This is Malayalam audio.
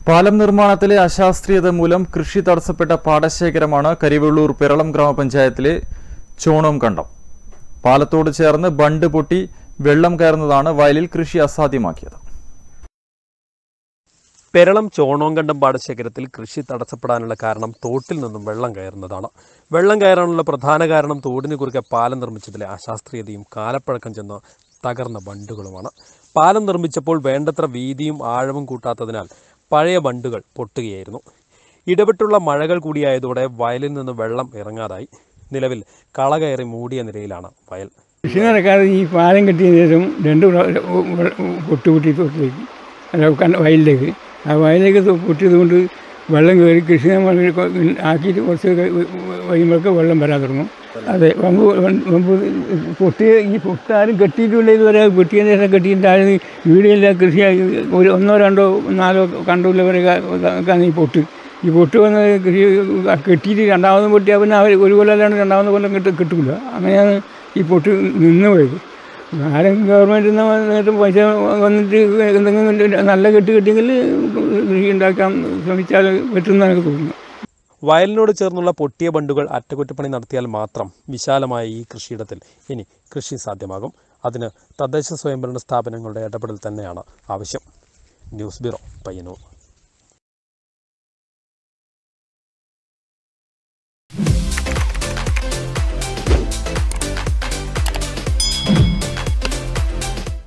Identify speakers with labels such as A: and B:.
A: പാലം നിർമ്മാണത്തിലെ അശാസ്ത്രീയത മൂലം കൃഷി തടസ്സപ്പെട്ട പാടശേഖരമാണ് കരിവെള്ളൂർ പിറളം ഗ്രാമപഞ്ചായത്തിലെ ചോണോം കണ്ടം പാലത്തോട് ചേർന്ന് ബണ്ട് പൊട്ടി വെള്ളം കയറുന്നതാണ് വയലിൽ കൃഷി അസാധ്യമാക്കിയത്
B: പെരളം ചോണോങ്കണ്ടം പാടശേഖരത്തിൽ കൃഷി തടസ്സപ്പെടാനുള്ള കാരണം തോട്ടിൽ നിന്നും വെള്ളം കയറുന്നതാണ് വെള്ളം കയറാനുള്ള പ്രധാന കാരണം തോടിന് കുറുകെ പാലം നിർമ്മിച്ചതിലെ അശാസ്ത്രീയതയും കാലപ്പഴക്കം ചെന്ന് തകർന്ന ബണ്ടുകളുമാണ് പാലം നിർമ്മിച്ചപ്പോൾ വേണ്ടത്ര വീതിയും ആഴവും കൂട്ടാത്തതിനാൽ പഴയ ബണ്ടുകൾ പൊട്ടുകയായിരുന്നു ഇടവിട്ടുള്ള മഴകൾ കൂടിയായതോടെ വയലിൽ നിന്ന് വെള്ളം ഇറങ്ങാതായി നിലവിൽ കള കയറി മൂടിയ നിലയിലാണ് വയൽ
C: കൃഷി നടക്കാതെ ഈ പാലം കെട്ടിയ ശേഷം രണ്ട് പൊട്ടുപൊട്ടി തോട്ടിലേക്ക് അല്ല കണ്ട വയലിലേക്ക് ആ വയലിലേക്ക് തൊ- പൊട്ടിയത് കൊണ്ട് വെള്ളം കയറി കൃഷി നമ്മൾ ആക്കിയിട്ട് കുറച്ച് കഴിയുമ്പോഴൊക്കെ വെള്ളം വരാൻ തുടങ്ങും അതെ വമ്പ് വമ്പ് പൊട്ടിയ ഈ പൊട്ടാരും കെട്ടിയിട്ടില്ല ഇതുവരെ പൊട്ടിയതിന് ശേഷം കെട്ടിയിട്ട് ആരും വീടില്ല കൃഷി ഒരു ഒന്നോ രണ്ടോ നാലോ കണ്ടുള്ളവരൊക്കെ ഈ പൊട്ട് ഈ പൊട്ട് വന്ന് കൃഷി കെട്ടിയിട്ട് രണ്ടാമതും പൊട്ടിയാൽ പിന്നെ അവർ ഒരു കൊല്ലം അല്ലാണ്ട് രണ്ടാമത് കൊല്ലം കിട്ട കിട്ടില്ല അങ്ങനെയാണ് ഈ പൊട്ട് നിന്ന് പോയത് ആരും ഗവൺമെൻറ്റിൽ നിന്ന് പൈസ വന്നിട്ട് എന്തെങ്കിലും നല്ല കെട്ട് കിട്ടിയെങ്കിൽ കൃഷി ഉണ്ടാക്കാൻ ശ്രമിച്ചാൽ പറ്റുമെന്ന് എനിക്ക് തോന്നുന്നു
B: വയലിനോട് ചേർന്നുള്ള പൊട്ടിയ ബണ്ടുകൾ അറ്റകുറ്റപ്പണി നടത്തിയാൽ മാത്രം വിശാലമായ ഈ കൃഷിയിടത്തിൽ ഇനി കൃഷി സാധ്യമാകും അതിന് തദ്ദേശ സ്വയംഭരണ സ്ഥാപനങ്ങളുടെ ഇടപെടൽ തന്നെയാണ് ആവശ്യം ന്യൂസ് ബ്യൂറോ പയ്യന്നൂർ